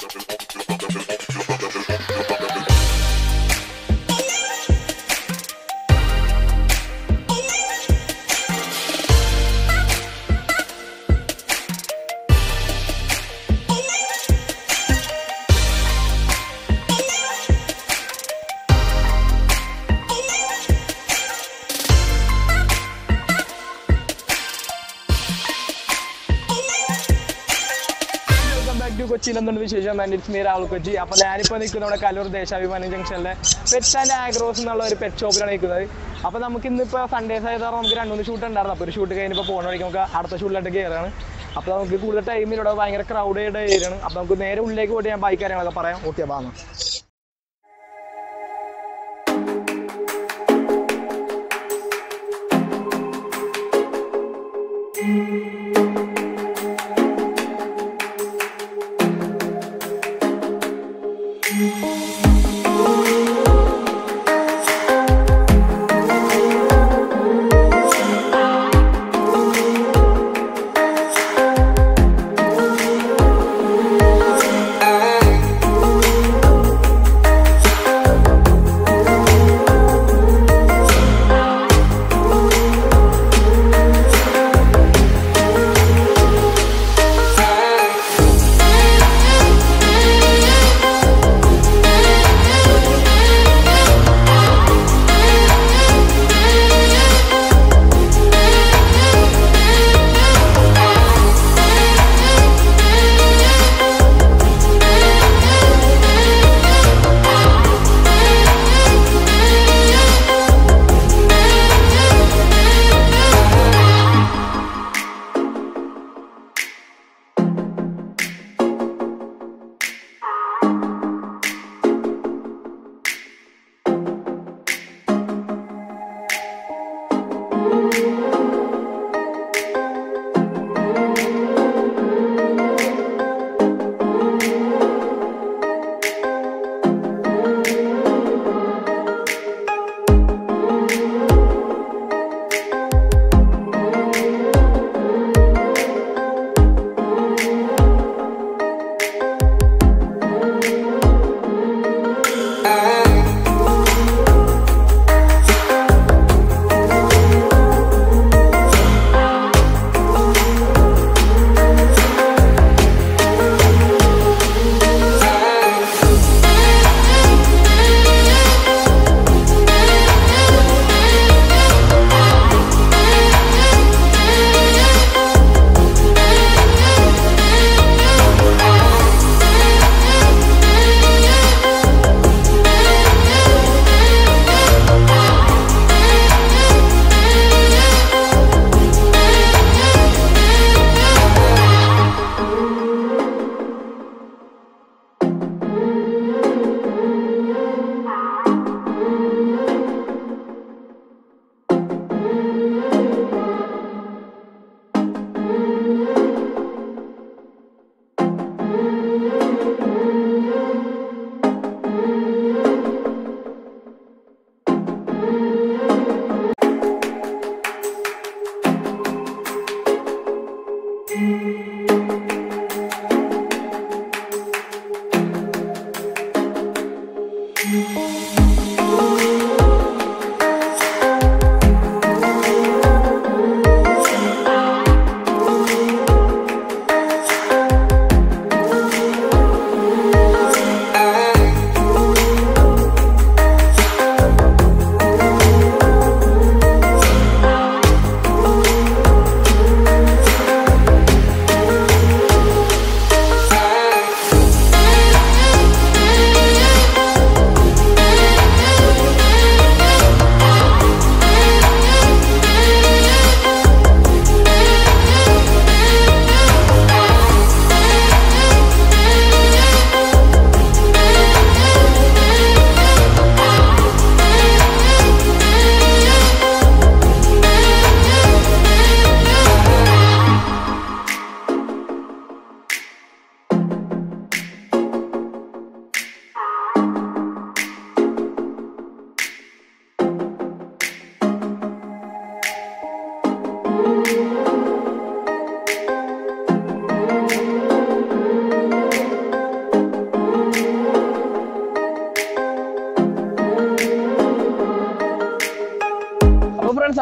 Welcome back to കൊച്ചിയിൽ എന്തുണ്ട് വിശേഷം and it's me Rahul Kochi അപ്പോൾ ഞാനിപ്പോൾ നിൽക്കുന്നത് നമ്മുടെ കല്ലൂർ ദേശാഭിമാനി ജംഗ്ഷനിലെ പെറ്റ്സ് ആൻഡ് ആഗ്രോസ് എന്നുള്ള ഒരു പെറ്റ് ഷോപ്പിലാണ് നിൽക്കുന്നത് അപ്പോൾ നമുക്ക് ഇന്നിപ്പോൾ സൺഡേസ് ആയത് കാരണം നമുക്ക് രണ്ട് മൂന്ന് ഷൂട്ട് ഉണ്ടായിരുന്നു അപ്പോൾ ഒരു ഷൂട്ട് കഴിഞ്ഞപ്പോൾ പോകുന്ന വഴിക്ക് നമുക്ക് അടുത്ത ഷൂട്ടിലോട്ട് കയറുകയാണ് അപ്പോൾ നമുക്ക് കൂടുതൽ ടൈമിലൂടെ ഭയങ്കര ക്രൗഡ് ആയിട്ട് ഏരിയാണ് അപ്പോൾ നമുക്ക് നേരെ ഉള്ളിലേക്ക് പോയിട്ട് ഞാൻ ബൈക്ക് കാര്യങ്ങളൊക്കെ പറയാം ഓക്കെ ബാന്ന്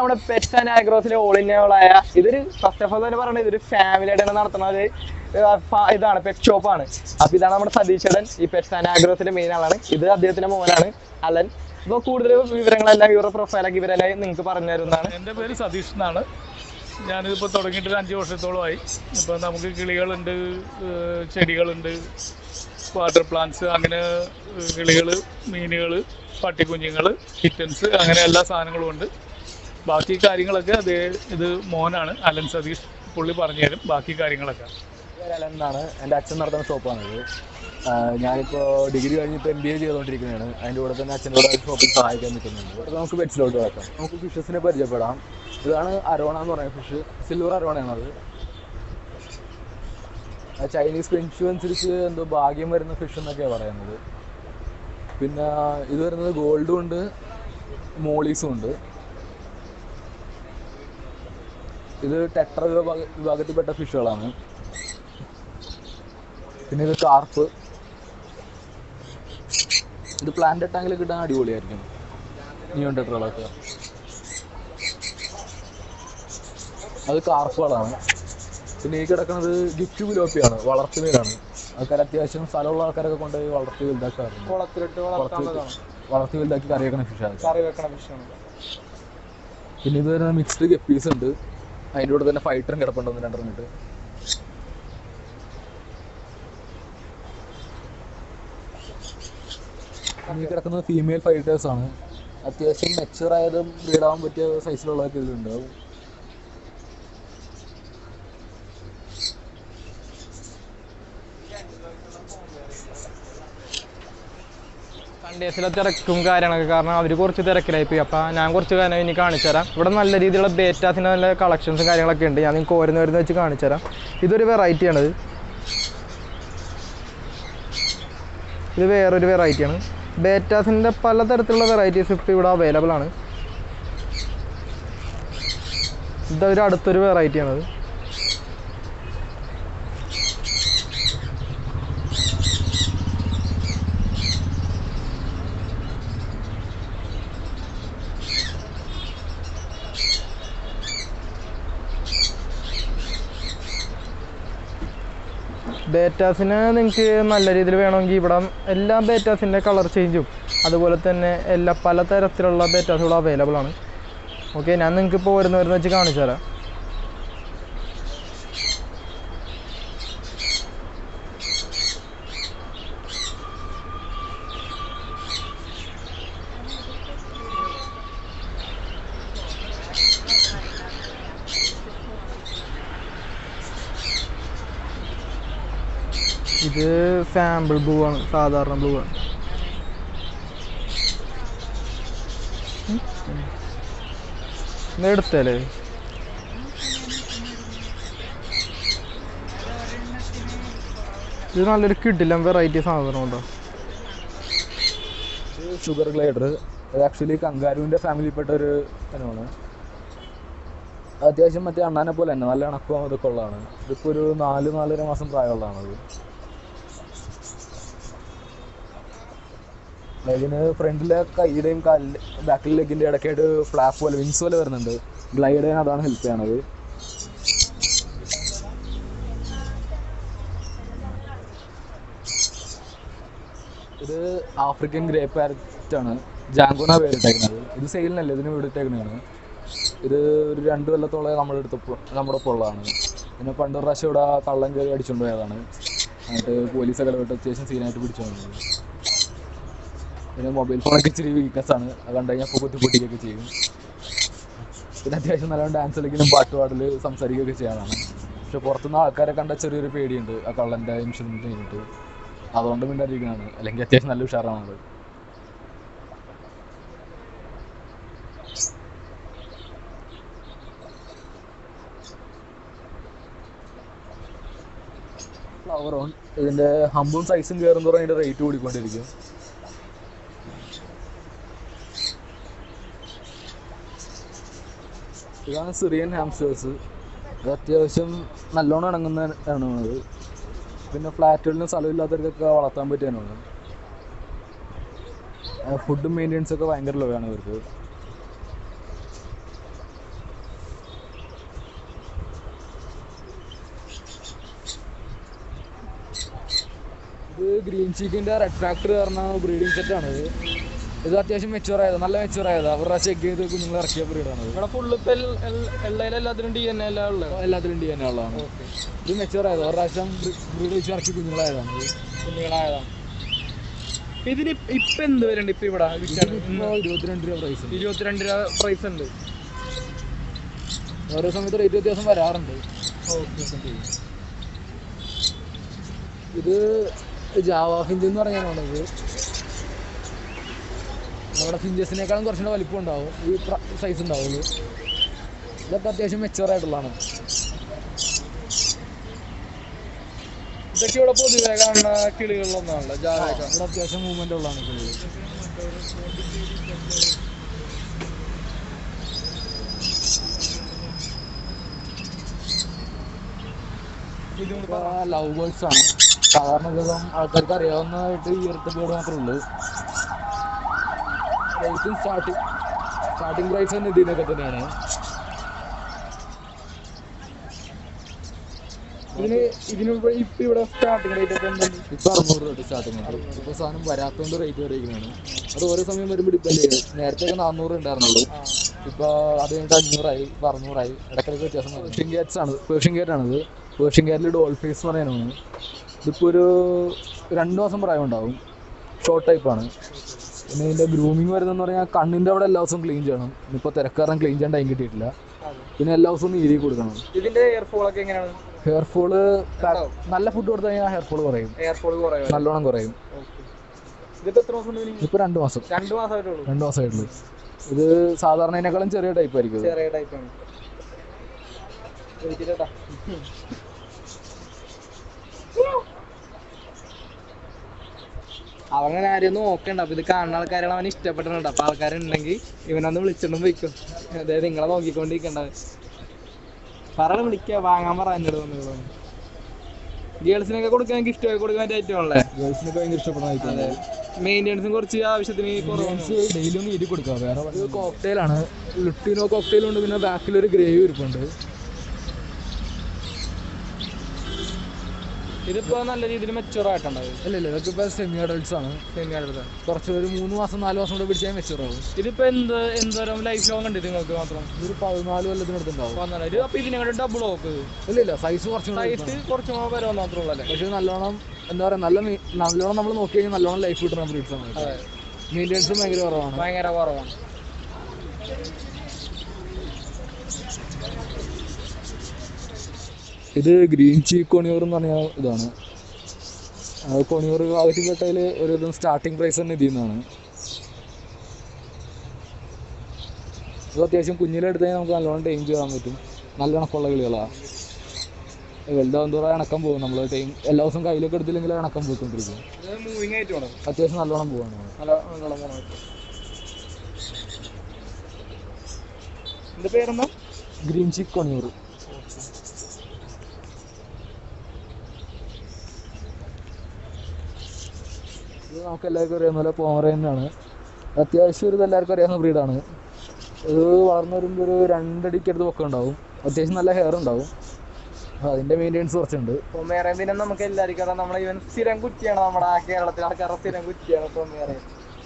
നമ്മുടെ പെറ്റ്സ് ആൻഡ് ആഗ്രോസിലെ ഓൾ ഇന്ത്യകളായ ഇതൊരു ഫസ്റ്റ് ഓഫ് ഓൾ തന്നെ പറയുന്നത് ഇതൊരു ഫാമിലി ആയിട്ടാണ് നടത്തുന്നത് ഏർ ഫ- ഇതാണ് പെറ്റ് ഷോപ്പാണ് അപ്പൊ ഇതാണ് നമ്മുടെ സതീശടൻ ഈ പെറ്റ്സ് ആൻഡ് ആഗ്രോസിന്റെ മെയിൻ ആളാണ് ഇത് അദ്ദേഹത്തിന്റെ മോനാണ് അലൻ അപ്പോൾ കൂടുതൽ വിവരങ്ങളെല്ലാം ഇവരുടെ പ്രൊഫൈലൊക്കെ ഇവരെല്ലാം നിങ്ങൾക്ക് പറഞ്ഞു തരുന്നതാണ് എൻ്റെ പേര് സതീഷ് എന്നാണ് ഞാനിതിപ്പോൾ തുടങ്ങിയിട്ട് ഒരു അഞ്ച് വർഷത്തോളമായി ഇപ്പോൾ നമുക്ക് കിളികളുണ്ട് ഏഹ് ചെടികളുണ്ട് വാട്ടർ പ്ലാന്റ്സ് അങ്ങനെ കിളികൾ മീനുകൾ പട്ടിക്കുഞ്ഞുങ്ങൾ കിറ്റൻസ് അങ്ങനെ എല്ലാ സാധനങ്ങളും ഉണ്ട് ബാക്കി കാര്യങ്ങളൊക്കെ അതേ ഇത് മോനാണ് അലൻ സതീഷ് പുള്ളി പറഞ്ഞു തരും ബാക്കി കാര്യങ്ങളൊക്കെ അലൻ എന്നാണ് എൻ്റെ അച്ഛൻ നടത്തുന്ന ഷോപ്പാണിത് ഞാനിപ്പോൾ ഡിഗ്രി കഴിഞ്ഞിപ്പോൾ എം ബി എ ചെയ്തുകൊണ്ടിരിക്കുന്നതാണ് അതിൻ്റെ കൂടെ തന്നെ അച്ഛൻ്റെ കൂടെ ഷോപ്പിൽ സഹായിക്കാൻ നിൽക്കുന്നുണ്ട് ഇവിടെ നമുക്ക് പെറ്റ്സിലോട്ട് കിടക്കാം നമുക്ക് ഫിഷസിനെ പരിചയപ്പെടാം ഇതാണ് അരോണ എന്ന് പറയുന്ന ഫിഷ് സിൽവർ അരോണയാണത് ആ ചൈനീസ് ഫെൻഷു അനുസരിച്ച് എന്തോ ഭാഗ്യം വരുന്ന ഫിഷ് എന്നൊക്കെയാണ് പറയുന്നത് പിന്നെ ഇത് വരുന്നത് ഗോൾഡും ഉണ്ട് മോളീസും ഉണ്ട് ഇത് ടെട്ര വിഭാഗ വിഭാഗത്തിൽപ്പെട്ട ഫിഷുകളാണ് പിന്നെ ഇത് കാർപ്പ് ഇത് പ്ലാന്റ് ടാങ്കിൽ കിട്ടാൻ അടിപൊളിയായിരിക്കും നിയോൺ ടെട്രകളൊക്കെ അത് കാർപ്പുകളാണ് പിന്നെ ഈ കിടക്കുന്നത് ഗിഫ്റ്റ് ഗുലോപ്പിയാണ് വളർത്തു മീനാണ് ആൾക്കാർ അത്യാവശ്യം സ്ഥലമുള്ള ആൾക്കാരൊക്കെ കൊണ്ടുപോയി വളർത്തി വലുതാക്കാറുണ്ട് കുളത്തിലിട്ട് വളർത്താവുന്നതാണ് വളർത്തി വലുതാക്കി കറി വെക്കുന്ന ഫിഷാണ് കറി വെക്കണ ഫിഷാണ് പിന്നെ ഇത് വരുന്ന മിക്സ്ഡ് ഗപ്പീസ് ഉണ്ട് അതിൻ്റെ കൂടെ തന്നെ ഫൈറ്ററും കിടപ്പുണ്ട് ഒന്ന് രണ്ടെണ്ണിട്ട് ഈ കിടക്കുന്നത് ഫീമെയിൽ ഫൈറ്റേഴ്സ് ആണ് അത്യാവശ്യം മെച്ചുവർ ആയതും ബ്രീഡാവാൻ പറ്റിയ സൈസിലുള്ളതൊക്കെ ഇതിലുണ്ട് സൺഡേസിലെ തിരക്കും കാര്യങ്ങളൊക്കെ കാരണം അവർ കുറച്ച് തിരക്കിലായി പോയി അപ്പോൾ ഞാൻ കുറച്ച് കാര്യം ഇനി കാണിച്ചു തരാം ഇവിടെ നല്ല രീതിയിലുള്ള ബേറ്റാസിൻ്റെ നല്ല കളക്ഷൻസും കാര്യങ്ങളൊക്കെ ഉണ്ട് ഞാൻ നിങ്ങൾക്ക് ഓരോന്ന് വരുന്ന വെച്ച് കാണിച്ചു തരാം ഇതൊരു വെറൈറ്റി ആണിത് ഇത് വേറൊരു വെറൈറ്റിയാണ് ബേറ്റാസിൻ്റെ പലതരത്തിലുള്ള വെറൈറ്റീസ് ഇപ്പോൾ ഇവിടെ അവൈലബിൾ ആണ് ഇതൊരു അടുത്തൊരു വെറൈറ്റി ആണത് ബേറ്റാസിന് നിങ്ങൾക്ക് നല്ല രീതിയിൽ വേണമെങ്കിൽ ഇവിടെ എല്ലാ ബേറ്റാസിൻ്റെ കളർ ചേഞ്ചും അതുപോലെ തന്നെ എല്ലാ പല തരത്തിലുള്ള ബേറ്റാസുകളും അവൈലബിൾ ആണ് ഓക്കെ ഞാൻ നിങ്ങൾക്ക് ഇപ്പോൾ വരുന്ന വരുന്ന വെച്ച് കാണിച്ചു തരാം ഇത് സാമ്പിൾ ബ്ലൂ ആണ് സാധാരണ ബ്ലൂ ആണ് ഉം. ഇത് എടുത്തല്ലേ ഇത് നല്ലൊരു കിട്ടില്ല വെറൈറ്റി സാധനം ഉണ്ടോ ഷുഗർ ഗ്ലൈഡർ ഇത് ആക്ച്വലി കങ്കാരുവിൻ്റെ ഫാമിലിയിൽപ്പെട്ട ഒരു ഇനമാണ് അത്യാവശ്യം മറ്റേ അണ്ണാനെ പോലെ തന്നെ നല്ല ഇണക്കവും ഇതൊക്കെ ഉള്ളതാണ് ഇതിപ്പോൾ ഒരു നാല് നാലര മാസം പ്രായമുള്ളതാണത് ഇതിന് ഫ്രണ്ടിലെ കൈയുടെയും കാലിൻ്റെ ബാക്കിൽ ലെഗിൻ്റെ ഇടയ്ക്കായിട്ട് ഫ്ലാപ്പ് പോലെ വിങ്സ് പോലെ വരുന്നുണ്ട് ഗ്ലൈഡ് ചെയ്യാൻ അതാണ് ഹെൽപ്പ് ചെയ്യണത് ഇത് ആഫ്രിക്കൻ ഗ്രേ പാരറ്റ് ആണ് ജാങ്കോന പേരിട്ടേക്കുന്നത് ഇത് സെയിലിനല്ല ഇതിന് വിടിട്ടേക്കുന്നതാണ് ഇത് ഒരു രണ്ട് കൊല്ലത്തോളം നമ്മുടെ അടുത്ത് നമ്മുടെ ഒപ്പം ഉള്ളതാണ് പിന്നെ പണ്ട് ഒരു പ്രാവശ്യം ഇവിടെ കള്ളം കയറി അടിച്ചുകൊണ്ട് പോയതാണ് എന്നിട്ട് പോലീസൊക്കെ ഇടപെട്ട് അത്യാവശ്യം സീനായിട്ട് പിടിച്ചു വന്നത് പിന്നെ മൊബൈൽ ഫോണൊക്കെ ഇച്ചിരി വീക്ക്നെസ് ആണ് അത് കണ്ടു കഴിഞ്ഞാൽ അപ്പോൾ കുത്തി പൊട്ടിക്കുകയൊക്കെ ചെയ്യും പിന്നെ അത്യാവശ്യം നല്ലോണം ഡാൻസ് കളിക്കലും പാട്ട് പാടൽ സംസാരിക്കുകയൊക്കെ ചെയ്യാനാണ് പക്ഷെ പുറത്തുനിന്ന് ആൾക്കാരെ കണ്ട ചെറിയൊരു പേടിയുണ്ട് ആ കള്ളൻ്റെ ഇൻഷുറൻസ് കഴിഞ്ഞിട്ട് അതുകൊണ്ട് മിണ്ടായിരിക്കുന്നതാണ് അല്ലെങ്കിൽ അത്യാവശ്യം നല്ല ഉഷാറാണത് ഫ്ലവർ ഓൺ ഇതിന്റെ ഹമ്പും സൈസും കയറുന്നതോറും അതിന്റെ റേറ്റ് കൂടിക്കൊണ്ടിരിക്കും ഇതാണ് സിറിയൻ ഹാംസ്റ്റേഴ്സ് ഇത് അത്യാവശ്യം നല്ലോണം ഇണങ്ങുന്ന ആണ് പിന്നെ ഫ്ലാറ്റുകളിലും സ്ഥലമില്ലാത്തവർക്കൊക്കെ വളർത്താൻ പറ്റിയതാണ് ഫുഡും മെയിൻ്റെനൻസ് ഒക്കെ ഭയങ്കര ലോ ആണ് ഇവർക്ക് ഇത് ഗ്രീൻ ചീക്കിൻ്റെ റെഡ് ഫാക്ടറി പറഞ്ഞ ബ്രീഡിംഗ് സെറ്റാണ് ഇത് ഇത് അത്യാവശ്യം മെച്ചുവർ ആയത് നല്ല മെച്ചുവർ ആയത് അവരുടെ ചെക്ക് ചെയ്ത് കുഞ്ഞുങ്ങൾ ഇറക്കിയ ബ്രീഡാണ് ഇവിടെ ഫുള്ള് ഇപ്പൊ എല്ലാം എല്ലാത്തിനും ഡി എൻ എല്ലാം ഉള്ളത് എല്ലാത്തിലും ഡി എൻ ഉള്ളതാണ് ഇത് മെച്ചുവർ ആയത് ഒരു പ്രാവശ്യം ബ്രീഡ് വെച്ച് ഇറക്കി കുഞ്ഞുങ്ങളായതാണ് ഇത് കുഞ്ഞുങ്ങളായതാണ് ഇതിന് ഇപ്പൊ എന്ത് വരുന്നുണ്ട് ഇപ്പൊ ഇവിടെ വിൽക്കാൻ? ഇപ്പോൾ ഇരുപത്തിരണ്ട് രൂപ പ്രൈസ് ഇരുപത്തിരണ്ട് രൂപ പ്രൈസ് ഉണ്ട് ഓരോ സമയത്ത് റേറ്റ് വ്യത്യാസം വരാറുണ്ട് ഇത് ജാവ ഫിഞ്ച് എന്ന് പറഞ്ഞാണ് ഇത് നമ്മുടെ ഫിഞ്ചസിനേക്കാളും കുറച്ചുകൂടെ വലിപ്പം ഉണ്ടാവും ഈ സൈസ് ഉണ്ടാവുള്ളൂ ഇതൊക്കെ അത്യാവശ്യം മെച്ചുവർ ആയിട്ടുള്ളതാണ് ഇതൊക്കെ ഇവിടെ പൊതുവെ കാണുന്ന കിളികളിലൊന്നാണല്ലോ ജാവയൊക്കെ ഇവിടെ അത്യാവശ്യം മൂവ്മെന്റ് ഉള്ളതാണ് കിളി ഇതും ലവ് ബേർഡ്സ് ആണ് സാധാരണ വിധം ആൾക്കാർക്ക് അറിയാവുന്നതായിട്ട് ഈ ഇരട്ട ബേർഡ് മാത്രമേ ഉള്ളൂ റേറ്റും സ്റ്റാർട്ടിങ് സ്റ്റാർട്ടിങ് പ്രൈസ് തന്നെ ഇതിനൊക്കെ തന്നെയാണ് ഇതിന് ഇതിന് ഇപ്പൊ ഇപ്പൊ ഇവിടെ സ്റ്റാർട്ടിംഗ് റേറ്റ് ഒക്കെ എന്തുണ്ട് ഇപ്പൊ അറുന്നൂറ് രൂപ സ്റ്റാർട്ടിങ് ഉണ്ട് ഇപ്പൊ സാധനം വരാത്തതുകൊണ്ട് റേറ്റ് കുറയിക്കുന്നതാണ് അത് ഓരോ സമയം വരുമ്പോൾ ഡിപ്പെൻഡ് ചെയ്യും നേരത്തെ ഒക്കെ നാനൂറ് ഉണ്ടായിരുന്നുള്ളൂ ഇപ്പൊ അത് കഴിഞ്ഞിട്ട് അഞ്ഞൂറായി ഇപ്പൊ അറുന്നൂറായി ഇടയ്ക്കിടയ്ക്ക് വ്യത്യാസം പേർഷ്യൻ ക്യാറ്റ്സ് ആണ് പേർഷ്യൻ ക്യാറ്റ് ആണിത് പേർഷ്യൻ ക്യാറ്റിൽ ഡോൾ ഫേസ് എന്ന് പറയാനാണ് ഇതിപ്പോൾ ഒരു രണ്ട് മാസം പ്രായം ഉണ്ടാവും ഷോർട്ട് ടൈപ്പാണ് പിന്നെ ഇതിൻ്റെ ഗ്രൂമിങ് വരുന്നതെന്ന് പറഞ്ഞാൽ കണ്ണിൻ്റെ അവിടെ എല്ലാ ദിവസവും ക്ലീൻ ചെയ്യണം ഇനിയിപ്പോൾ തിരക്കാരണം ക്ലീൻ ചെയ്യാൻ ടൈം കിട്ടിയിട്ടില്ല പിന്നെ എല്ലാ ദിവസവും നീരി കൊടുക്കണം ഇതിന്റെ എയർ ഫോൾ ഒക്കെ എങ്ങനെയാണ് ഹെയർ ഫോള് നല്ല ഫുഡ് കൊടുത്തു കഴിഞ്ഞാൽ ഹെയർ ഫോൾ കുറയും എയർ ഫോൾ കുറയോ നല്ലോണം കുറയും ഇതിപ്പോ എത്ര മാസം ഉണ്ട് ഇതിന് ഇപ്പോൾ രണ്ട് മാസം രണ്ട് മാസമായിട്ടുള്ളൂ രണ്ട് മാസമായിട്ടുള്ളൂ ഇത് സാധാരണേനേക്കാളും ചെറിയ ടൈപ്പ് ആയിരിക്കും ഇത്. ചെറിയ ടൈപ്പാണ് ചേട്ടാ അവങ്ങനെ ആരെയും നോക്കണ്ട അപ്പൊ ഇത് കാണുന്ന ആൾക്കാരാണ് അവന് ഇഷ്ടപ്പെട്ടിട്ടുണ്ട് അപ്പൊ ആൾക്കാരുണ്ടെങ്കിൽ ഇവനൊന്ന് വിളിച്ചോണ്ടും പോയിക്കോ അതായത് നിങ്ങളെ നോക്കിക്കൊണ്ടിരിക്കണ്ട പറയണ വിളിക്കുക വാങ്ങാൻ പറ എന്നോട് വന്നത് ഗേൾസിനൊക്കെ കൊടുക്കാൻ ഗിഫ്റ്റ് ഒക്കെ കൊടുക്കാൻ പറ്റിയ ഐറ്റം അല്ലേ ഗേൾസിനൊക്കെ ഭയങ്കര ഇഷ്ടപ്പെടുന്ന ഐറ്റം മെയിൻ്റെനൻസും കുറച്ച് ആവശ്യത്തിന് കുറവാണ് ഡെയിലി ഒന്ന് ഇരി കൊടുക്കുക വേറെ ഇത് കോക്ടെയിലാണ് ലുട്ടിനോ കോക്ടെയിലും ഉണ്ട് പിന്നെ ബാക്കിൽ ഒരു ഗ്രേവി ഇരിപ്പുണ്ട് ഇതിപ്പോ നല്ല രീതിയിൽ മെച്ചുവർ ആയിട്ടുണ്ടാവും ഇല്ല ഇല്ല ഇതൊക്കെ ഇപ്പോൾ സെമി അഡൾട്ട്സ് ആണ് കുറച്ച് ഒരു മൂന്ന് മാസം നാല് മാസം കൂടെ പിടിച്ചാൽ മെച്ചൂർ ആവും ഇതിപ്പോ എന്ത് എന്തോരം ലൈഫ് ലോങ് ഉണ്ട് നിങ്ങൾക്ക് മാത്രം ഇതൊരു പതിനാല് കൊല്ലത്തിനടുത്തുണ്ടാവും പന്ത്രണ്ട് ഇത് അപ്പൊ ഇതിനെ ഡബിൾ നോക്ക് ഇല്ല ഇല്ല സൈസ് കുറച്ചും സൈസ് കുറച്ച് വരാൻ മാത്രമേ ഉള്ളൂ അല്ലേ പക്ഷേ നല്ലോണം എന്താ പറയുക നല്ല മീ- നല്ലോണം നമ്മൾ നോക്കി കഴിഞ്ഞാൽ നല്ലോണം ലൈഫ് കിട്ടുന്ന ബ്രീഡ്സ് ആണ് മെയിൻ്റെനൻസും ഭയങ്കര കുറവാണ് ഭയങ്കര കുറവാണ് ഇത് ഗ്രീൻ ചീ കൊണിയൂർ എന്ന് പറഞ്ഞ ഇതാണ് അത് കൊണിയൂർ ആവശ്യപ്പെട്ടതിൽ ഒരു ഇതും സ്റ്റാർട്ടിങ് പ്രൈസ് തന്നെ ഇതിൽ നിന്നാണ് ഇത് അത്യാവശ്യം കുഞ്ഞിലെടുത്ത് കഴിഞ്ഞാൽ നമുക്ക് നല്ലോണം ടൈം ചെയ്യാൻ പറ്റും നല്ല ഇണക്കമുള്ള കിളികളാണ് വലുതാവും തോറും ഇണക്കം പോകും നമ്മൾ ടൈം എല്ലാ ദിവസവും കയ്യിലൊക്കെ എടുത്തില്ലെങ്കിൽ ഇണക്കം പോയിക്കൊണ്ടിരിക്കും ഇത് മൂവിങ് ആയിട്ട് വേണം അത്യാവശ്യം നല്ലോണം പോവാണ് നല്ല നല്ലോണം പോകണം എന്റെ പേരെന്താ ഗ്രീൻ ചീക്ക് കൊണിയൂർ ഇത് നമുക്ക് എല്ലാവർക്കും അറിയാവുന്ന പോലെ പോമറേനാണ് അത്യാവശ്യം ഒരു ഇത് എല്ലാവർക്കും അറിയാവുന്ന ബ്രീഡാണ് ഇത് വളർന്നു വരുമ്പോൾ ഒരു രണ്ടടിക്ക് അടുത്ത് പൊക്കം ഉണ്ടാവും അത്യാവശ്യം നല്ല ഹെയർ ഉണ്ടാവും അപ്പോൾ അതിൻ്റെ മെയിൻ്റെനൻസ് കുറച്ചുണ്ട് പൊമേറേന്തിനെ നമുക്ക് എല്ലാവർക്കും അറിയാം നമ്മളെ ഇവൻ സ്ഥിരം കുറ്റിയാണ് നമ്മുടെ ആ കേരളത്തിലെ ആൾക്കാരുടെ സ്ഥിരം കുറ്റിയാണ് പൊമേറേൻ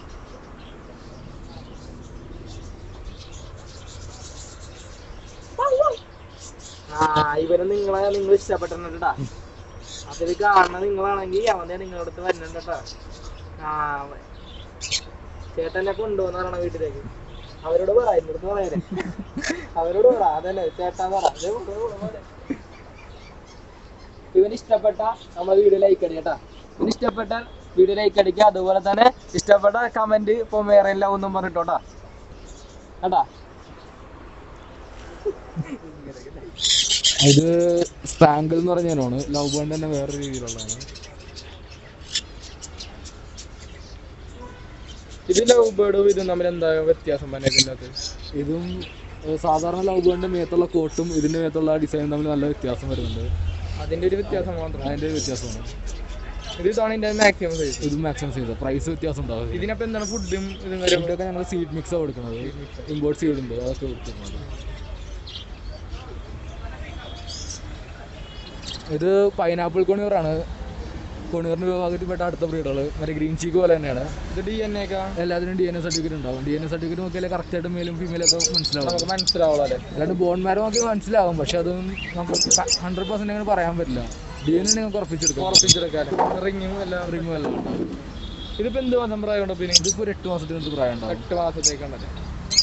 ആ ഇവന് നിങ്ങളെ നിങ്ങൾ ഇഷ്ടപ്പെട്ടിട്ടുണ്ടാ അപ്പൊ ഇത് കാണുന്ന നിങ്ങളാണെങ്കിൽ അവനെ നിങ്ങളുടെ അടുത്ത് വരുന്നുണ്ട് കേട്ടോ ആ ചേട്ടനെ കൊണ്ടുപോകുന്ന പറയണ വീട്ടിലേക്ക് അവരോട് പറ എൻ്റെ അടുത്ത് പറയല്ലേ അവരോട് പറ അതല്ലേ ചേട്ടാ പറ ദേ കൊണ്ടുപോ, കൊണ്ടുപോ. ഇവന് ഇഷ്ടപ്പെട്ട നമ്മളെ വീഡിയോ ലൈക്ക് അടി കേട്ടാ ഇവന് ഇഷ്ടപ്പെട്ട വീഡിയോ ലൈക്ക് അടിക്കുക അതുപോലെ തന്നെ ഇഷ്ടപ്പെട്ട കമന്റ് ഇപ്പൊ വേറെ എല്ലാം ഒന്നും പറഞ്ഞിട്ടോട്ടാ കേട്ടാ ഇത് സ്പാങ്കിൾ എന്ന് പറഞ്ഞാലാണ് ലവ് ബേണ്ട് തന്നെ വേറെ രീതിയിലുള്ളതാണ് ഇത് ലവ് ബേർഡും ഇതും തമ്മിൽ എന്താ വ്യത്യാസം പറഞ്ഞത് ഇതും ഏഹ്, സാധാരണ ലവ് ബേണ്ടിൻ്റെ മേത്തുള്ള കോട്ടും ഇതിൻ്റെ മേത്തുള്ള ഡിസൈനും തമ്മിൽ നല്ല വ്യത്യാസം വരുന്നുണ്ട് അതിന്റെ ഒരു വ്യത്യാസം മാത്രം അതിൻ്റെ ഒരു വ്യത്യാസമാണ് ഇത് ഇതാണ് ഇതിന്റെ മാക്സിമം സൈസ് ഇത് മാക്സിമം ചെയ്ത പ്രൈസ് വ്യത്യാസം ഉണ്ടാവും ഇതിനപ്പോ എന്താണ് ഫുഡും ഇതും കാര്യം ഇതൊക്കെ ഞങ്ങൾ സീഡ് മിക്സാണ് കൊടുക്കുന്നത് ഇമ്പോർട്ട് സീഡ് ഉണ്ട് അതൊക്കെ കൊടുക്കുന്നത് ഇത് പൈനാപ്പിൾ കൊണിയൂറാണ് കൊണിയറിന് വിഭാഗത്തിൽപ്പെട്ട അടുത്ത ബ്രീഡുകൾ മറ്റേ ഗ്രീൻ ചീക്ക് പോലെ തന്നെയാണ് ഇത് ഡി എൻ എ എല്ലാത്തിനും ഡി എൻ എ സർട്ടിഫിക്കറ്റ് ഉണ്ടാവും ഡി എൻ എ സർട്ടിഫിക്കറ്റ് നോക്കിയാലേ കറക്റ്റായിട്ട് മെയിലും ഫീമെയിലും ഒക്കെ മനസ്സിലാവും നമുക്ക് മനസ്സിലാവുള്ളൂ അല്ലേ അല്ലാണ്ട് ബോൺ മാരോ നമുക്ക് മനസ്സിലാവും പക്ഷെ അത് നമുക്ക് ഹൺഡ്രഡ് പെർസെന്റ് അങ്ങനെ പറയാൻ പറ്റില്ല ഡി എൻ എ നിങ്ങൾക്ക് ഉറപ്പിച്ചെടുക്കാം ഉറപ്പിച്ചെടുക്കാൻ റിങ്ങും എല്ലാം റിംഗ് എല്ലാം ഉണ്ടാവും ഇതിപ്പോ എന്ത് മാസം പ്രായമുണ്ടോ പിന്നെ ഇതിപ്പോൾ ഒരു എട്ട് മാസത്തിനടുത്ത് പ്രായം ഉണ്ടാവും എട്ട് മാസത്തേക്കുണ്ടല്ലേ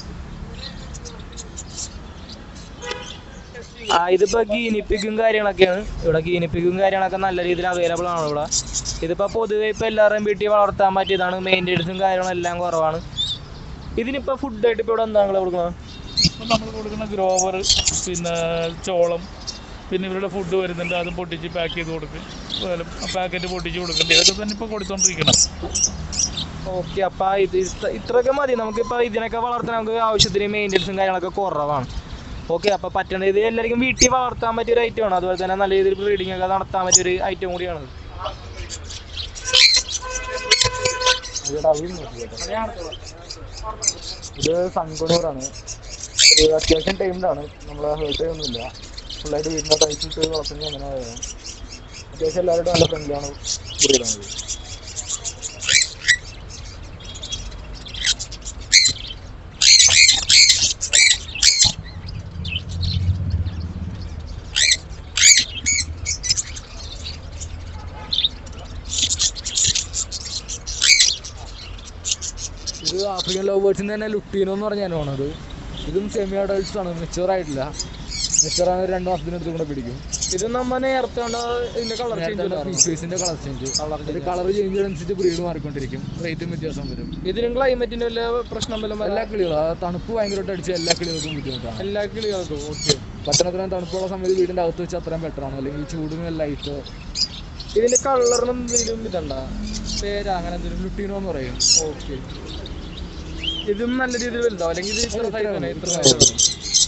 ആ ഇതിപ്പോ ഗീനിപ്പിക്കും കാര്യങ്ങളൊക്കെയാണ് ഇവിടെ ഗീനിപ്പിക്കും കാര്യങ്ങളൊക്കെ നല്ല രീതിയിൽ അവൈലബിൾ ആണ് ഇവിടെ ഇതിപ്പോ പൊതുവെ ഇപ്പൊ എല്ലാവരുടെയും വീട്ടിൽ വളർത്താൻ പറ്റിയതാണ് മെയിൻ്റെനൻസും കാര്യങ്ങളും എല്ലാം കുറവാണ് ഇതിനിപ്പോ ഫുഡായിട്ട് ഇപ്പൊ ഇവിടെ എന്താ നിങ്ങൾ കൊടുക്കുന്നത് ഇപ്പം നമ്മൾ കൊടുക്കുന്ന ഗ്രോവർ പിന്നെ ചോളം പിന്നെ ഇവരുടെ ഫുഡ് വരുന്നുണ്ട് അതും പൊട്ടിച്ച് പാക്ക് ചെയ്ത് കൊടുക്കും പാക്കറ്റ് പൊട്ടിച്ച് കൊടുക്കുന്നുണ്ട് ഇതൊക്കെ തന്നെ ഇപ്പോൾ കൊടുത്തോണ്ടിരിക്കണം ഓക്കെ അപ്പൊ ഇത് ഇത്ര- ഇത്രയൊക്കെ മതി നമുക്കിപ്പോ ഇതിനൊക്കെ വളർത്താൻ നമുക്ക് ആവശ്യത്തിന് മെയിൻ്റെനൻസും കാര്യങ്ങളൊക്കെ കുറവാണ് ഓക്കെ അപ്പൊ പറ്റണ ഇത് എല്ലാവർക്കും വീട്ടിൽ വളർത്താൻ പറ്റിയ ഒരു ഐറ്റമാണ് അതുപോലെ തന്നെ നല്ല രീതിയിൽ ബ്രീഡിംഗ് ഒക്കെ നടത്താൻ പറ്റിയ ഒരു ഐറ്റം കൂടിയാണ് ഇത്. ഇത് സൺകൊണൂറാണ് ഇത് അത്യാവശ്യം ടൈംഡാണ് നമ്മൾ ഹേർട്ട് ചെയ്യൊന്നുമില്ല ഫുള്ളായിട്ട് വീടിൻ്റെ കഴിച്ചിട്ട് വളർത്തുന്നത് അങ്ങനെ ആയതാണ്. അത്യാവശ്യം എല്ലാവരോടും നല്ല ഫ്രണ്ട്ലിയാണ് ബ്രീഡാണ് ഇത് ഇത് ആഫ്രിക്കൻ ലവ് ബേർഡ്സിൻ്റെ തന്നെ ലുട്ടീനോ എന്ന് പറഞ്ഞ ഇനമാണത് ഇതും സെമി അഡൾട്ട്സ് ആണ് മെച്ചുവർ ആയിട്ടില്ല മെച്ചുവർ ആണ് രണ്ട് മാസത്തിനടുത്ത് കൂടെ പിടിക്കും ഇത് നമ്മ നേരത്തെ കണ്ട ഇതിന്റെ കളർ ചേഞ്ച് ഫീച്ചേഴ്സിന്റെ കളർ ചേഞ്ച് ഇത് കളർ ചേഞ്ച് അനുസരിച്ച് ബ്രീഡ് മാറിക്കൊണ്ടിരിക്കും റേറ്റും വ്യത്യാസം വരും ഇതിനും ക്ലൈമറ്റിന്റെ വല്ല പ്രശ്നം വല്ലതും വരാ- എല്ലാ കിളികളും ആ തണുപ്പ് ഭയങ്കരമായിട്ട് അടിച്ച് എല്ലാ കിളികൾക്കും ബുദ്ധിമുട്ടാണ് എല്ലാ കിളികൾക്കും ഓക്കെ പട്ടണത്തിനും തണുപ്പുള്ള സമയത്ത് വീടിന്റെ അകത്ത് വെച്ച് അത്രയും ബെറ്റർ ആണ് അല്ലെങ്കിൽ ചൂടിനും ലൈറ്റ് ഇതിന്റെ കളറിനും എന്തെങ്കിലും ഇതുണ്ടാ പേര് അങ്ങനെ എന്തെങ്കിലും ലുട്ടീനോ എന്ന് പറയും ഓക്കെ ഇതും നല്ല രീതിയിൽ വലുതാവും അല്ലെങ്കിൽ ഇത് ഇത്ര size ആണ്, ഇത്ര ഇത്ര size ആണ്.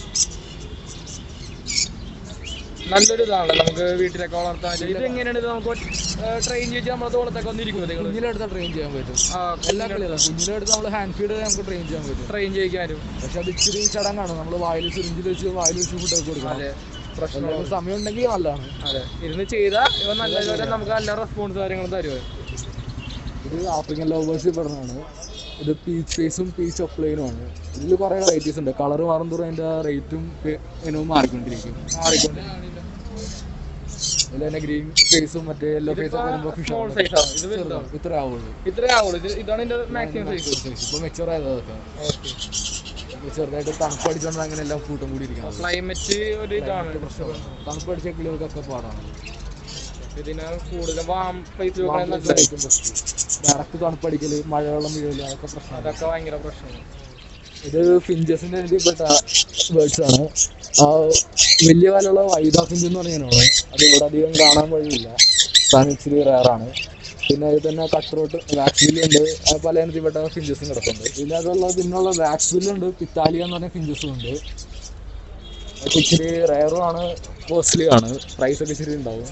നല്ലൊരു ഇതാണ് നമുക്ക് വീട്ടിലൊക്കെ വളർത്താൻ പറ്റും. ഇത് എങ്ങനെയാണ് ഇത് നമുക്ക് ട്രെയിൻ ചെയ്ത് നമ്മളെ തോളത്തൊക്കെ വന്നിരിക്കും നിങ്ങൾ കുഞ്ഞിലെടുത്ത് ട്രെയിൻ ചെയ്യാൻ പറ്റും എല്ലാ കളികളും കുഞ്ഞിലെടുത്ത് നമ്മൾ ഹാൻഡ് ഫീഡ് നമുക്ക് ട്രെയിൻ ചെയ്യാൻ പറ്റും ട്രെയിൻ ചെയ്യിക്കാനും പക്ഷെ അത് ഇച്ചിരി ചടങ്ങാണ് നമ്മൾ വായിൽ സിറിഞ്ചിൽ വെച്ച് വായിൽ വെച്ച് ഫുഡൊക്കെ കൊടുക്കണം അതെ പ്രശ്നം എല്ലാവർക്കും സമയം ഉണ്ടെങ്കിൽ നല്ലതാണ് അതെ ഇരുന്ന് ചെയ്താൽ ഇവ നല്ലതുപോലെ നമുക്ക് നല്ല റെസ്പോൺസ് കാര്യങ്ങളും തരുമോ ഇത് ആഫ്രിക്കൻ ലവേഴ്സിൽ പറഞ്ഞതാണ് ഇത് പീച്ച് ഫേസും പീച്ച് ഒപ്ലൈനും ആണ് ഇതിൽ കുറേ വെറൈറ്റീസ് ഉണ്ട് കളർ മാറുന്തോറും അതിൻ്റെ റേറ്റും ഇനവും മാറിക്കൊണ്ടിരിക്കും മാറിക്കൊണ്ട് അതിൽ തന്നെ ഗ്രീൻ ഫേസും മറ്റേ യെല്ലോ ഫേസും ഒക്കെ വരുമ്പോൾ ഫിഷ് സ്മോൾ സൈസ് ആണ് ഇത് വലുതാണ് ഇത്ര ആവുള്ളൂ ഇത്രേ ആവുള്ളൂ ഇത് ഇതാണ് ഇതിന്റെ മാക്സിമം സൈസ് ഇപ്പോൾ മെച്ചുവർ ആയതൊക്കെ ഓക്കെ ചെറുതായിട്ട് തണുപ്പ് അടിച്ചുകൊണ്ട് അങ്ങനെ എല്ലാം കൂട്ടം കൂടി ഇരിക്കണം ക്ലൈമറ്റ് ഒരു ഇതാണ് തണുപ്പ് അടിച്ച കിളികൾക്കൊക്കെ പാടാണ് ഇതിന് കൂടുതൽ വാം പ്ലേസ് വെക്കാൻ നല്ലത് ഡയറക്റ്റ് തണുപ്പ് അടിക്കല് മഴവെള്ളം വീഴല് അതൊക്കെ പ്രശ്നമാണ് അതൊക്കെ ഭയങ്കര പ്രശ്നമാണ് ഇത് ഫിഞ്ചസിന്റെ ഇതിൽപ്പെട്ട ബേർഡ്സ് ആണ് ആ വലിയ കാലുള്ള വൈദ ഫിഞ്ച് എന്ന് പറഞ്ഞാണ് അത് ഇവിടെ അധികം കാണാൻ വഴിയില്ല സാധനം ഇച്ചിരി റയറാണ് പിന്നെ അതിൽ തന്നെ കട്ട്റോട്ട് വാക്സിലുണ്ട് പല ഇനത്തിൽപ്പെട്ട ഫിഞ്ചസും കിടക്കുന്നുണ്ട് പിന്നെ അതുള്ള പിന്നുള്ള വാക്സിലുണ്ട് പിത്താലിയ എന്ന് പറഞ്ഞ ഫിഞ്ചസും ഉണ്ട് അതൊക്കെ ഇച്ചിരി റയറും ആണ് കോസ്റ്റ്ലി ആണ് പ്രൈസ് ഒക്കെ ഇച്ചിരി ഉണ്ടാവും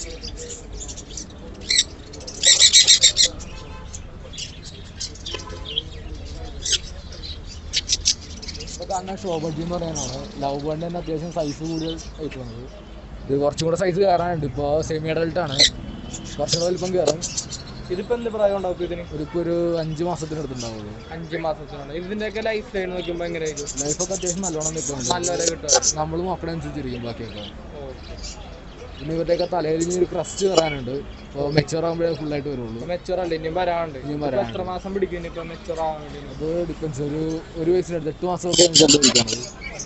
ഇപ്പോൾ കാണുന്ന ഷോബഡ്ജി എന്ന് പറയാനാണ് ലവ് ബേണിൻ്റെ തന്നെ അത്യാവശ്യം സൈസ് കൂടിയ ഐറ്റമാണ് ഇത് കുറച്ചും കൂടെ സൈസ് കയറാനുണ്ട് ഇപ്പോൾ സെമി അഡൽട്ട് ആണ് കുറച്ചും കൂടെ വലിപ്പം കയറും ഇതിപ്പോ എന്ത് പ്രായം ഉണ്ടാവും ഇപ്പൊ ഇതിന് ഇതിപ്പോൾ ഒരു അഞ്ച് മാസത്തിനടുത്തുണ്ടാവുള്ളൂ അഞ്ച് മാസത്തിനാണ് ഇതിന്റെയൊക്കെ ലൈഫ് സ്റ്റൈൽ നോക്കുമ്പോ എങ്ങനെയായിരിക്കും ലൈഫൊക്കെ അത്യാവശ്യം നല്ലോണം നിൽക്കുന്നുണ്ട് നല്ലപോലെ കിട്ടും നമ്മൾ നോക്കണനുസരിച്ചിരിക്കും ബാക്കിയൊക്കെ ഓക്കെ പിന്നെ ഇവരുടെയൊക്കെ തലയിൽ ഇനി ഒരു ക്രസ്റ്റ് കയറാനുണ്ട് അപ്പോൾ മെച്ചുവർ ആകുമ്പോഴേ ഫുള്ളായിട്ട് വരുള്ളൂ മെച്ചുവർ അല്ല ഇനിയും വരാണ്ട് ഇനിയും ഇപ്പൊ വരാനുണ്ട്. എത്ര മാസം പിടിക്കും ഇനിയിപ്പോ മെച്ചുവർ ആവാൻ വേണ്ടി അത് ഡിപ്പെൻസ് ഒരു ഒരു വയസ്സിനടുത്ത് എട്ട് മാസമൊക്കെ ചിലപ്പോൾ ഇരിക്കുന്നത്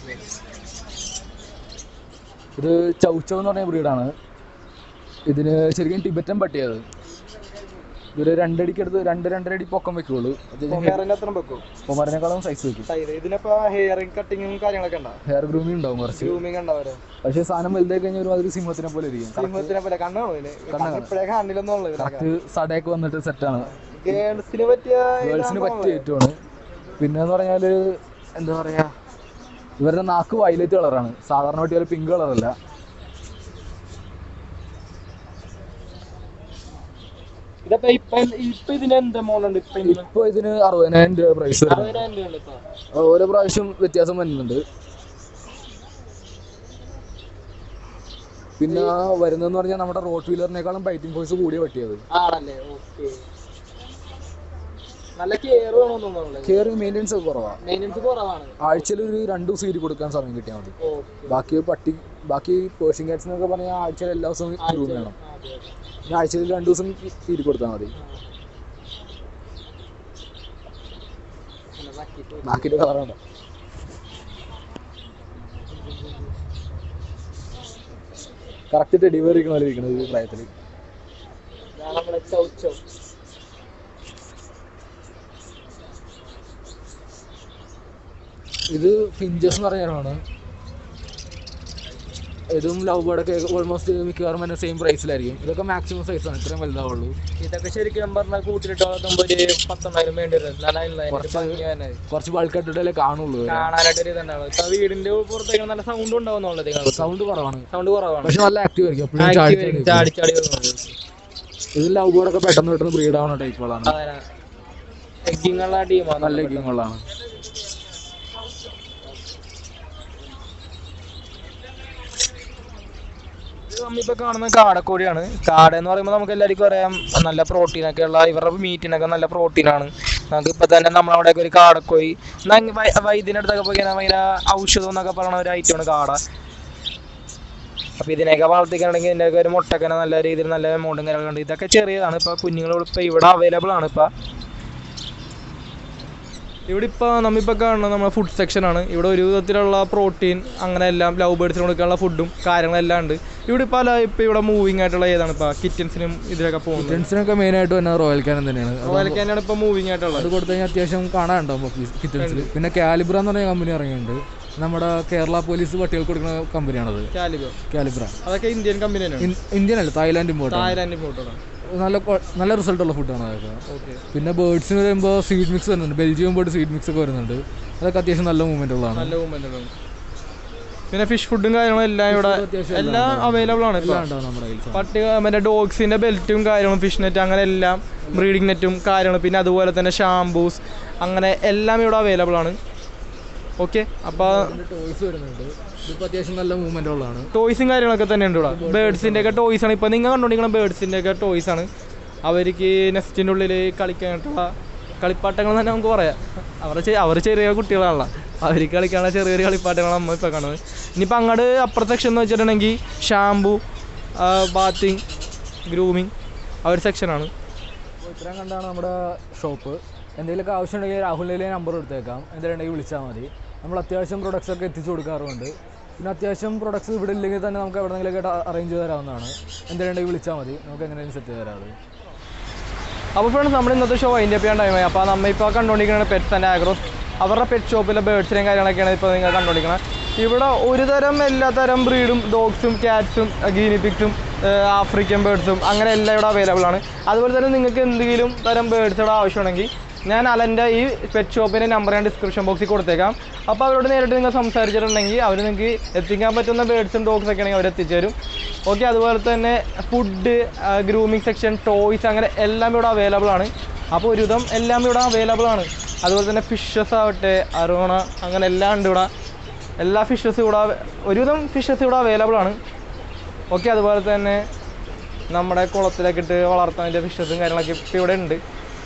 ഇത് ചൗച്ചവ് എന്ന് പറഞ്ഞ ബ്രീഡാണ് ഇതിന് ശരിക്കും ടിബറ്റൻ പട്ടിയത് ഇതൊരു രണ്ടടിക്കടുത്ത് രണ്ട് രണ്ടര അടി പൊക്കം വെക്കുള്ളൂ ഹെയറിന്റെ അത്ര വെക്കും കുമാരനേക്കാളും സൈസ് വെക്കും സൈഡ് ഇതിനിപ്പോ ഹെയർ കട്ടിങ്ങും കാര്യങ്ങളൊക്കെ ഉണ്ടാവും ഹെയർ ഗ്രൂമിങ് ഉണ്ടാവും കുറച്ച് ഗ്രൂമിങ് ഉണ്ടാവരെ പക്ഷേ സാധനം വലുതായി കഴിഞ്ഞാൽ ഒരുമാതിരി സിംഹത്തിനെ പോലെ ഇരിക്കും സിംഹത്തിനെ പോലെ കണ്ണാണോ ഇതിന് ഇപ്പഴേ കണ്ണിലൊന്നും ഇതിനൊക്കെ കറക്റ്റ് സടയൊക്കെ വന്നിട്ട് സെറ്റാണ് ഗേൾസിന് പറ്റിയ ഗേൾസിന് പറ്റിയ ഏറ്റവുമാണ് പിന്നെ എന്ന് പറഞ്ഞാൽ എന്താ പറയാ ഇവരുടെ നാക്ക് വയലറ്റ് കളറാണ് സാധാരണ പറ്റിയ പോലെ പിങ്ക് കളറല്ല ഇതപ്പോ ഇപ്പൊ ഇപ്പൊ ഇതിന് എന്ത് മോളുണ്ട് ഇപ്പൊ ഇതിന് ഇപ്പൊ ഇതിന് അറുപതിനായിരം രൂപ പ്രൈസ് വരുന്നത് അറുപതിനായിരം രൂപ ഉണ്ട് ഇപ്പൊ ഓരോ പ്രാവശ്യം വ്യത്യാസം വരുന്നുണ്ട് പിന്നെ വരുന്നതെന്ന് പറഞ്ഞാൽ നമ്മുടെ റോഡ് വീലറിനേക്കാളും ഫൈറ്റിംഗ് ഫോഴ്സ് കൂടിയ പട്ടിയത് ആണല്ലേ ഓക്കെ നല്ല കെയർ വേണമെന്ന് തോന്നുന്നു കെയർ മെയിൻ്റെനൻസ് ഒക്കെ കുറവാണ് മെയിൻ്റെനൻസ് കുറവാണ് ആഴ്ചയിൽ ഒരു രണ്ട് ദിവസം ഇരി കൊടുക്കാൻ സമയം കിട്ടിയാൽ മതി ഓക്കെ ബാക്കി പട്ടി ബാക്കി പേർഷ്യൻ കാറ്റ്സ് എന്നൊക്കെ പറഞ്ഞാൽ ആഴ്ചയിൽ എല്ലാ ദിവസവും ഗ്രൂം വേണം പിന്നെ ആഴ്ചയിൽ രണ്ട് ദിവസം ഇരി കൊടുത്താൽ മതി ബാക്കിയുടെ കളറാണ് കറക്റ്റ് ഡെലിവറി ഇരിക്കണ പോലെ ഇരിക്കണത് ഈ പ്രായത്തിൽ നമ്മളെ ചൗച്ചോ ഇത് ഫിഞ്ചസ് എന്ന് പറഞ്ഞാണ് ഇതും ലവ് ബേർഡൊക്കെ ഓൾമോസ്റ്റ് മിക്കവാറും തന്നെ സെയിം പ്രൈസിലായിരിക്കും ഇതൊക്കെ മാക്സിമം സൈസാണ് ഇത്രയും വലുതാവുള്ളൂ ഇതൊക്കെ ശരിക്കും പറഞ്ഞാൽ കൂട്ടിലിട്ടോളം ഒരു പത്തൊന്നായിരം വേണ്ടി വരും എന്നാലും അതിനുള്ള കുറച്ച് ഭംഗി തന്നെ. കുറച്ച് ബൾക്കായിട്ടല്ലേ കാണുള്ളൂ കാണാനായിട്ട് ഒരു ഇതുണ്ടാവും ഇപ്പൊ വീടിന്റെ പുറത്തേക്ക് നല്ല സൗണ്ട് ഉണ്ടാവുന്നുള്ളത് സൗണ്ട് കുറവാണ് സൗണ്ട് കുറവാണ് പക്ഷെ നല്ല ആക്റ്റീവ് ആയിരിക്കും എപ്പോഴും Active ചാടി ആയിരിക്കും, ചാടി ചാടി ചാടി വരുന്നത്. ഇത് ലവ് ബേർഡൊക്കെ പെട്ടെന്ന് പെട്ടെന്ന് ബ്രീഡ് ആവുന്ന ടൈപ്പുകളാണ് അതന്നെ. Egging ഉള്ള ടീമാണ് നല്ല എഗ്ഗിങ്ങുള്ളതാണ് ഇത് നമ്മളിപ്പോ കാണുന്ന കാടക്കോഴിയാണ് കാട എന്ന് പറയുമ്പോൾ നമുക്ക് എല്ലാവർക്കും അറിയാം നല്ല പ്രോട്ടീൻ ഒക്കെ ഉള്ള ഇവരുടെ മീറ്റിനൊക്കെ നല്ല പ്രോട്ടീനാണ് നമുക്ക് ഇപ്പൊ തന്നെ നമ്മളവിടെ ഒരു കാടക്കോഴി എന്നാ വൈ- വൈദ്യന്റെ അടുത്തൊക്കെ പോയി കഴിഞ്ഞാൽ ഭയങ്കര ഔഷധം എന്നൊക്കെ പറയുന്ന ഒരു ഐറ്റമാണ് കാട അപ്പൊ ഇതിനെയൊക്കെ വളർത്തിക്കണമെങ്കിൽ ഇതിന്റെയൊക്കെ ഒരു മുട്ടക്കനെ നല്ല രീതിയിൽ നല്ല എമൗണ്ടും കാര്യങ്ങളൊക്കെ ഉണ്ട് ഇതൊക്കെ ചെറിയതാണ് ഇപ്പൊ കുഞ്ഞുങ്ങൾ ഇപ്പൊ ഇവിടെ അവൈലബിൾ ആണ് ഇപ്പൊ ഇവിടെ ഇപ്പോൾ നമ്മളിപ്പോൾ കാണുന്നത് നമ്മുടെ ഫുഡ് സെക്ഷനാണ് ഇവിടെ ഒരു വിധത്തിലുള്ള പ്രോട്ടീൻ അങ്ങനെ എല്ലാം ലവ് ബേർഡ്സിന് കൊടുക്കാനുള്ള ഫുഡും കാര്യങ്ങളെല്ലാം ഉണ്ട് ഇവിടെ ഇപ്പോൾ അല്ല ഇപ്പോൾ ഇവിടെ മൂവിങ് ആയിട്ടുള്ള ഏതാണ് ഇപ്പോൾ കിറ്റൻസിനും ഇതിലൊക്കെ പോകുന്നത് കിറ്റൻസിനൊക്കെ മെയിൻ ആയിട്ട് തന്നെ റോയൽ കാനൻ തന്നെയാണ് അത് റോയൽ തന്നെയാണ് ഇപ്പോൾ മൂവിങ് ആയിട്ടുള്ളത് അത് കൊടുത്തു കഴിഞ്ഞാൽ അത്യാവശ്യം കാണാനുണ്ടാവും കിറ്റൻസിൽ പിന്നെ കാലിബ്ര എന്ന് പറഞ്ഞ കമ്പനി ഇറങ്ങിയിട്ടുണ്ട് നമ്മുടെ കേരള പോലീസ് പട്ടികൾക്ക് കൊടുക്കുന്ന കമ്പനിയാണത് കാലിബോ കാലിബ്ര അതൊക്കെ ഇന്ത്യൻ കമ്പനി തന്നെയാണ് ഇൻ- ഇന്ത്യൻ അല്ല തായ്ലാൻഡ് ഇമ്പോർട്ട് തായ്ലാൻഡ് ഫോട്ടോയാണ് നല്ല കൊ- നല്ല റിസൾട്ട് ഉള്ള ഫുഡാണ് അതൊക്കെ ഓക്കെ പിന്നെ ബേർഡ്സിന് വരുമ്പോൾ സീഡ് മിക്സ് വരുന്നുണ്ട് ബെൽജിയം ബേർഡ് സീഡ് മിക്സ് ഒക്കെ വരുന്നുണ്ട് അതൊക്കെ അത്യാവശ്യം നല്ല മൂവ്മെന്റ് ഉള്ളതാണ് നല്ല മൂവ്മെന്റ് ആണ് പിന്നെ ഫിഷ് ഫുഡും കാര്യങ്ങളും എല്ലാം ഇവിടെ അത്യാവശ്യം എല്ലാം അവൈലബിൾ ആണ് ഇപ്പോൾ എല്ലാം ഉണ്ടാവും നമ്മുടെ കയ്യിൽ പട്ടിക മറ്റേ ഡോഗ്സിന്റെ ബെൽറ്റും കാര്യങ്ങളും ഫിഷ് നെറ്റ് അങ്ങനെ എല്ലാം ബ്രീഡിംഗ് നെറ്റും കാര്യങ്ങളും പിന്നെ അതുപോലെ തന്നെ ഷാംപൂസ് അങ്ങനെ എല്ലാം ഇവിടെ അവൈലബിൾ ആണ് ഓക്കെ അപ്പോൾ ടോയ്സ് വരുന്നുണ്ട് ഇതിപ്പോൾ അത്യാവശ്യം നല്ല മൂവ്മെന്റ് ഉള്ളതാണ് ടോയ്സും കാര്യങ്ങളൊക്കെ തന്നെ ഉണ്ട് ഇവിടെ ബേർഡ്സിൻ്റെ ഒക്കെ ടോയ്സ് ആണ് ഇപ്പോൾ നിങ്ങൾ കണ്ടുകൊണ്ടിരിക്കുന്ന ബേർഡ്സിൻ്റെ ഒക്കെ ടോയ്സ് ആണ് അവർക്ക് നെസ്റ്റിൻ്റെ ഉള്ളിൽ കളിക്കാനായിട്ടുള്ള കളിപ്പാട്ടങ്ങൾ തന്നെ നമുക്ക് പറയാം അവർ അവർ ചെറിയ കുട്ടികളാണല്ലോ അവർക്ക് കളിക്കാനുള്ള ചെറിയൊരു കളിപ്പാട്ടങ്ങളാണ് നമ്മൾ ഇപ്പോൾ കാണുന്നത് ഇനിയിപ്പോൾ അങ്ങോട്ട് അപ്പുറത്തെ സെക്ഷൻ എന്ന് വെച്ചിട്ടുണ്ടെങ്കിൽ ഷാംപൂ ബാത്തിങ് ഗ്രൂമിങ് ആ ഒരു സെക്ഷനാണ് അപ്പോൾ ഇത്രയും കണ്ടാണ് നമ്മുടെ ഷോപ്പ് എന്തെങ്കിലുമൊക്കെ ആവശ്യമുണ്ടെങ്കിൽ രാഹുലിൻ്റെ നമ്പർ എടുത്തേക്കാം എന്തെങ്കിലും ഉണ്ടെങ്കിൽ വിളിച്ചാൽ മതി നമ്മൾ അത്യാവശ്യം പ്രൊഡക്ട്സ് ഒക്കെ എത്തിച്ചു കൊടുക്കാറുണ്ട് പിന്നെ അത്യാവശ്യം പ്രൊഡക്ട്സ് ഇവിടെ ഇല്ലെങ്കിൽ തന്നെ നമുക്ക് എവിടെയെങ്കിലുമൊക്കെ അറേഞ്ച് ചെയ്ത് തരാവുന്നതാണ് എന്തെങ്കിലും ഉണ്ടെങ്കിൽ വിളിച്ചാൽ മതി നമുക്ക് എങ്ങനെയും സെറ്റ് ചെയ്ത് തരാം അത് അപ്പോൾ ഫ്രണ്ട്സ് നമ്മൾ ഇന്നത്തെ ഷോ അതിൻ്റെ ചെയ്യാൻ ടൈമായി അപ്പോൾ നമ്മൾ ഇപ്പോൾ കണ്ടുകൊണ്ടിരിക്കുന്നത് പെറ്റ്സ് ആൻഡ് ആഗ്രോസ് അവരുടെ പെറ്റ് ഷോപ്പിലെ ബേർഡ്സിനെയും കാര്യങ്ങളൊക്കെയാണ് ഇപ്പോൾ നിങ്ങൾ കണ്ടുകൊണ്ടിരിക്കുന്നത് ഇവിടെ ഒരു തരം എല്ലാ തരം ബ്രീഡും ഡോഗ്സും ക്യാറ്റ്സും ഗീനിപ്പിക്സും ആഫ്രിക്കൻ ബേർഡ്സും അങ്ങനെ എല്ലാം ഇവിടെ അവൈലബിൾ ആണ് അതുപോലെ തന്നെ നിങ്ങൾക്ക് എന്തെങ്കിലും തരം ബേർഡ്സുടെ ആവശ്യമുണ്ടെങ്കിൽ ഞാൻ അലൻ്റെ ഈ പെറ്റ് ഷോപ്പിൻ്റെ നമ്പർ ഞാൻ ഡിസ്ക്രിപ്ഷൻ ബോക്സിൽ കൊടുത്തേക്കാം അപ്പോൾ അവരോട് നേരിട്ട് നിങ്ങൾ സംസാരിച്ചിട്ടുണ്ടെങ്കിൽ അവർ നിങ്ങൾക്ക് എത്തിക്കാൻ പറ്റുന്ന ബേർഡ്സും ഡോഗ്സ് ഒക്കെ ആണെങ്കിൽ അവർ എത്തിച്ചേരും ഓക്കെ അതുപോലെ തന്നെ ഫുഡ് ഗ്രൂമിങ് സെക്ഷൻ ടോയ്സ് അങ്ങനെ എല്ലാം ഇവിടെ അവൈലബിൾ ആണ് അപ്പോൾ ഒരുവിധം എല്ലാം ഇവിടെ അവൈലബിൾ ആണ് അതുപോലെ തന്നെ ഫിഷസ് ആവട്ടെ അരോണ അങ്ങനെ എല്ലാം ഉണ്ട് ഇവിടെ എല്ലാ ഫിഷസും ഇവിടെ അവ- ഒരുവിധം ഫിഷസ് ഇവിടെ അവൈലബിൾ ആണ് ഓക്കെ അതുപോലെ തന്നെ നമ്മുടെ കുളത്തിലൊക്കെ ഇട്ട് വളർത്താൻ ഫിഷസും കാര്യങ്ങളൊക്കെ ഇപ്പോൾ ഇവിടെ ഉണ്ട്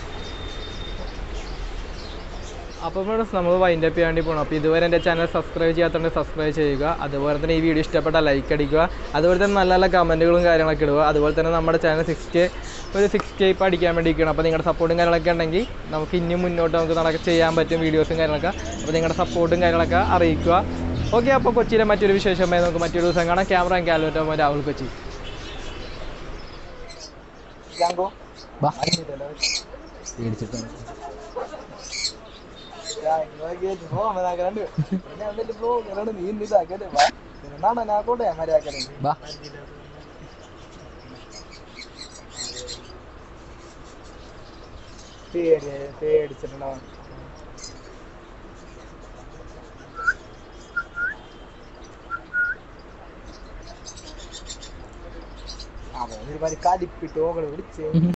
അപ്പോൾ ഫ്രണ്ട്സ് നമ്മൾ വൈൻഡ് അപ്പ് ചെയ്യാൻ വേണ്ടി പോകണം അപ്പോൾ ഇതുവരെ എൻ്റെ ചാനൽ സബ്സ്ക്രൈബ് ചെയ്യാത്തതുകൊണ്ട് സബ്സ്ക്രൈബ് ചെയ്യുക അതുപോലെ തന്നെ ഈ വീഡിയോ ഇഷ്ടപ്പെട്ടാൽ ലൈക്ക് അടിക്കുക അതുപോലെ തന്നെ നല്ല നല്ല കമൻറ്റുകളും കാര്യങ്ങളൊക്കെ ഇടുക അതുപോലെ തന്നെ നമ്മുടെ ചാനൽ സിക്സ് കെ ഒരു സിക്സ് കെ ഇപ്പോൾ അടിക്കാൻ വേണ്ടി ഇരിക്കണം അപ്പോൾ നിങ്ങളുടെ സപ്പോർട്ടും കാര്യങ്ങളൊക്കെ ഉണ്ടെങ്കിൽ നമുക്ക് ഇനിയും മുന്നോട്ട് നമുക്ക് നടക്ക ചെയ്യാൻ പറ്റും വീഡിയോസും കാര്യങ്ങളൊക്കെ അപ്പോൾ നിങ്ങളുടെ സപ്പോർട്ടും കാര്യങ്ങളൊക്കെ അറിയിക്കുക ഓക്കെ അപ്പോൾ കൊച്ചിയിലെ മറ്റൊരു വിശേഷമായി നമുക്ക് മറ്റൊരു ദിവസം കാണാം ക്യാമറ കാലുവറ്റോ രാഹുൽ കൊച്ചി ബാ പേടിച്ചിട്ടാണ് ബാ പേടിച്ചിട്ടുണ്ടാവും അവൻ ഒരുപാട് കലിപ്പിട്ട് ഓകള് വിളിച്ച്